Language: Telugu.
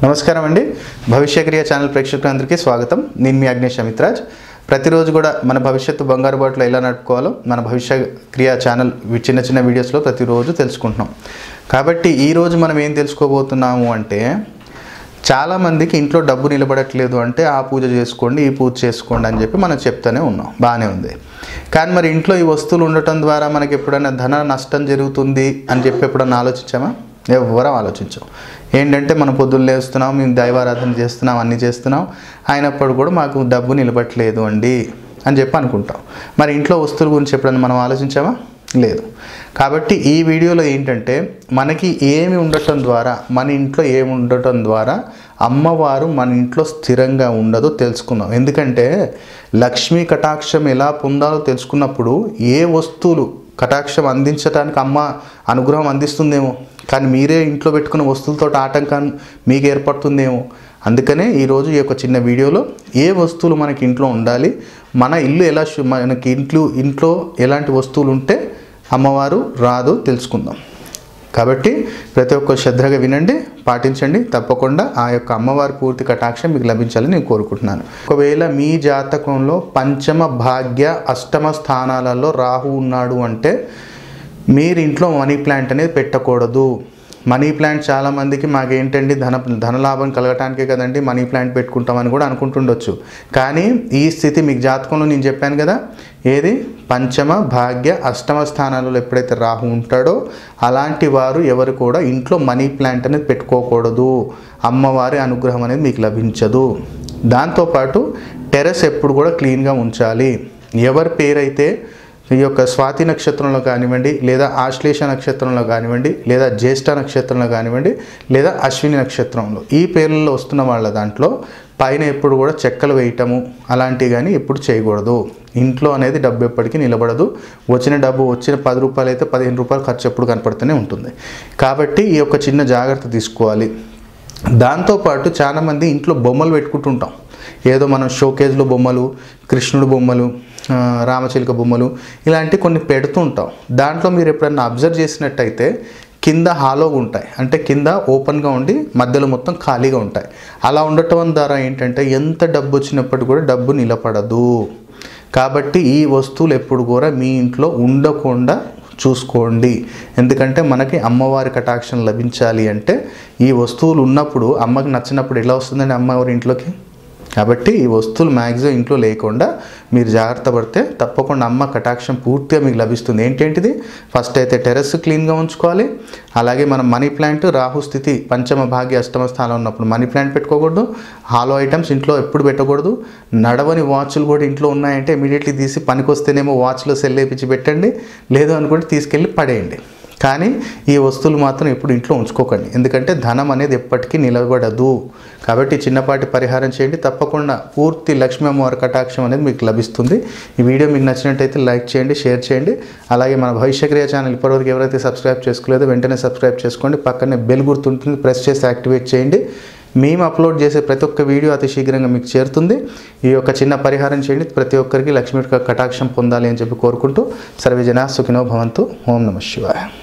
నమస్కారం అండి భవిష్యక్రియ ఛానల్ ప్రేక్షకులందరికీ స్వాగతం నేను మీ అగ్నేష్ అమిత్రాజ్ ప్రతిరోజు కూడా మన భవిష్యత్తు బంగారు బాటలో ఎలా నడుపుకోవాలో మన భవిష్య క్రియ ఛానల్ వి- చిన్న చిన్న వీడియోస్లో ప్రతిరోజు తెలుసుకుంటున్నాం కాబట్టి ఈరోజు మనం ఏం తెలుసుకోబోతున్నాము అంటే చాలామందికి ఇంట్లో డబ్బు నిలబడట్లేదు అంటే ఆ పూజ చేసుకోండి ఈ పూజ చేసుకోండి అని చెప్పి మనం చెప్తూనే ఉన్నాం బాగానే ఉంది కానీ మరి ఇంట్లో ఈ వస్తువులు ఉండటం ద్వారా మనకి ఎప్పుడైనా ధన నష్టం జరుగుతుంది అని చెప్పి ఎప్పుడన్నా ఆలోచించామా ఎవ్వరం ఆలోచించాం ఏంటంటే మనం పొద్దున్న లేస్తున్నాం మేము దైవారాధన చేస్తున్నాం అన్నీ చేస్తున్నాం అయినప్పుడు కూడా మాకు డబ్బు నిలబట్టలేదు అండి అని చెప్పి అనుకుంటాం మరి ఇంట్లో వస్తువుల గురించి ఎప్పుడన్నా మనం ఆలోచించామా లేదు కాబట్టి ఈ వీడియోలో ఏంటంటే మనకి ఏమి ఉండటం ద్వారా మన ఇంట్లో ఏమి ఉండటం ద్వారా అమ్మవారు మన ఇంట్లో స్థిరంగా ఉండదో తెలుసుకుందాం ఎందుకంటే లక్ష్మీ కటాక్షం ఎలా పొందాలో తెలుసుకున్నప్పుడు ఏ వస్తువులు కటాక్షం అందించడానికి అమ్మ అనుగ్రహం అందిస్తుందేమో కానీ మీరే ఇంట్లో పెట్టుకున్న వస్తువులతో ఆటంకం మీకు ఏర్పడుతుందేమో అందుకనే ఈరోజు ఈ యొక్క చిన్న వీడియోలో ఏ వస్తువులు మనకి ఇంట్లో ఉండాలి మన ఇల్లు ఎలా శు- మనకి ఇంట్లో ఇంట్లో ఎలాంటి వస్తువులు ఉంటే అమ్మవారు రాదు తెలుసుకుందాం కాబట్టి ప్రతి ఒక్క శ్రద్ధగా వినండి పాటించండి తప్పకుండా ఆ యొక్క అమ్మవారి పూర్తి కటాక్షం మీకు లభించాలని నేను కోరుకుంటున్నాను ఒకవేళ మీ జాతకంలో పంచమ భాగ్య అష్టమ స్థానాలలో రాహు ఉన్నాడు అంటే మీరు ఇంట్లో మనీ ప్లాంట్ అనేది పెట్టకూడదు మనీ ప్లాంట్ చాలామందికి మాకేంటండి ధన ధనలాభం కలగటానికే కదండి మనీ ప్లాంట్ పెట్టుకుంటామని కూడా అనుకుంటుండొచ్చు కానీ ఈ స్థితి మీకు జాతకంలో నేను చెప్పాను కదా ఏది పంచమ భాగ్య అష్టమ స్థానాలలో ఎప్పుడైతే రాహు ఉంటాడో అలాంటి వారు ఎవరు కూడా ఇంట్లో మనీ ప్లాంట్ అనేది పెట్టుకోకూడదు అమ్మవారి అనుగ్రహం అనేది మీకు లభించదు దాంతోపాటు టెర్రస్ ఎప్పుడు కూడా క్లీన్గా ఉంచాలి ఎవరి పేరైతే ఈ యొక్క స్వాతి నక్షత్రంలో కానివ్వండి లేదా ఆశ్లేష నక్షత్రంలో కానివ్వండి లేదా జ్యేష్ఠ నక్షత్రంలో కానివ్వండి లేదా అశ్విని నక్షత్రంలో ఈ పేర్లలో వస్తున్న వాళ్ళ దాంట్లో పైన ఎప్పుడు కూడా చెక్కలు వేయటము అలాంటివి కానీ ఎప్పుడు చేయకూడదు ఇంట్లో అనేది డబ్బు ఎప్పటికీ నిలబడదు వచ్చిన డబ్బు వచ్చిన పది రూపాయలు అయితే పదిహేను రూపాయలు ఖర్చు ఎప్పుడు కనపడుతూనే ఉంటుంది కాబట్టి ఈ యొక్క చిన్న జాగ్రత్త తీసుకోవాలి దాంతోపాటు చాలామంది ఇంట్లో బొమ్మలు పెట్టుకుంటుంటాం ఏదో మనం షోకేజ్లో బొమ్మలు కృష్ణుడు బొమ్మలు ఆ, రామచిలుక బొమ్మలు ఇలాంటి కొన్ని పెడుతుంటాం దాంట్లో మీరు ఎప్పుడన్నా అబ్జర్వ్ చేసినట్టయితే కింద హాలోగా ఉంటాయి అంటే కింద ఓపెన్గా ఉండి మధ్యలో మొత్తం ఖాళీగా ఉంటాయి అలా ఉండటం ద్వారా ఏంటంటే ఎంత డబ్బు వచ్చినప్పటికీ కూడా డబ్బు నిలబడదు కాబట్టి ఈ వస్తువులు ఎప్పుడు కూడా మీ ఇంట్లో ఉండకుండా చూసుకోండి ఎందుకంటే మనకి అమ్మవారి కటాక్షం లభించాలి అంటే ఈ వస్తువులు ఉన్నప్పుడు అమ్మకి నచ్చినప్పుడు ఎలా వస్తుందండి అమ్మవారి ఇంట్లోకి కాబట్టి ఈ వస్తువులు మ్యాక్సిమం ఇంట్లో లేకుండా మీరు జాగ్రత్త పడితే తప్పకుండా అమ్మ కటాక్షం పూర్తిగా మీకు లభిస్తుంది ఏంటేంటిది ఫస్ట్ అయితే టెర్రస్ క్లీన్గా ఉంచుకోవాలి అలాగే మనం మనీ ప్లాంట్ రాహు స్థితి పంచమ భాగ్య అష్టమ స్థానం ఉన్నప్పుడు మనీ ప్లాంట్ పెట్టుకోకూడదు హాలో ఐటమ్స్ ఇంట్లో ఎప్పుడు పెట్టకూడదు నడవని వాచ్లు కూడా ఇంట్లో ఉన్నాయంటే ఇమీడియట్లీ తీసి పనికొస్తేనేమో వాచ్లో సెల్ వేపించి పెట్టండి లేదు అనుకుంటే తీసుకెళ్ళి పడేయండి కానీ ఈ వస్తువులు మాత్రం ఎప్పుడు ఇంట్లో ఉంచుకోకండి ఎందుకంటే ధనం అనేది ఎప్పటికీ నిలబడదు కాబట్టి చిన్నపాటి పరిహారం చేయండి తప్పకుండా పూర్తి లక్ష్మీ అమ్మవారి కటాక్షం అనేది మీకు లభిస్తుంది ఈ వీడియో మీకు నచ్చినట్టయితే లైక్ చేయండి షేర్ చేయండి అలాగే మన భవిష్యక్రియ ఛానల్ ఇప్పటివరకు ఎవరైతే సబ్స్క్రైబ్ చేసుకోలేదో వెంటనే సబ్స్క్రైబ్ చేసుకోండి పక్కనే బెల్ గుర్తుంటుంది ప్రెస్ చేసి యాక్టివేట్ చేయండి మేము అప్లోడ్ చేసే ప్రతి ఒక్క వీడియో అతి శీఘ్రంగా మీకు చేరుతుంది ఈ యొక్క చిన్న పరిహారం చేయండి ప్రతి ఒక్కరికి లక్ష్మీ కటాక్షం పొందాలి అని చెప్పి కోరుకుంటూ సర్వజన సుఖినో భవంతు ఓం నమ శివాయ